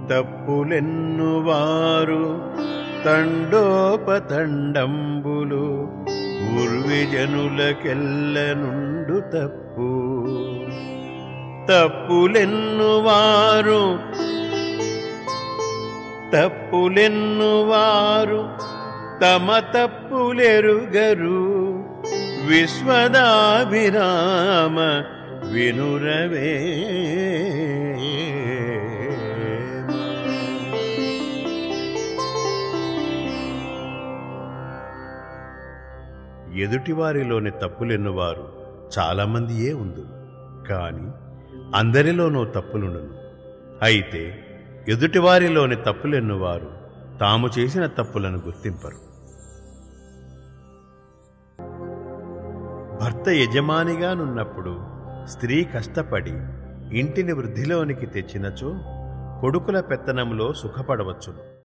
తప్పులెన్నువారు తండోపతండంబులు ఉర్విజనులకెల్ల నుండు తప్పు తప్పులెన్నువారు తప్పులెన్నువారు తమ తప్పులెరుగరు విశ్వదాభిరామ వినురవే ఎదుటివారిలోని తప్పులెన్నువారు చాలామందియే ఉందురు కాని అందరిలోనూ తప్పులుండును అయితే ఎదుటివారిలోని తప్పులెన్నువారు తాము చేసిన తప్పులను గుర్తింపరు భర్త యజమానిగానున్నప్పుడు స్త్రీ కష్టపడి ఇంటిని వృద్ధిలోనికి తెచ్చినచో కొడుకుల పెత్తనంలో సుఖపడవచ్చును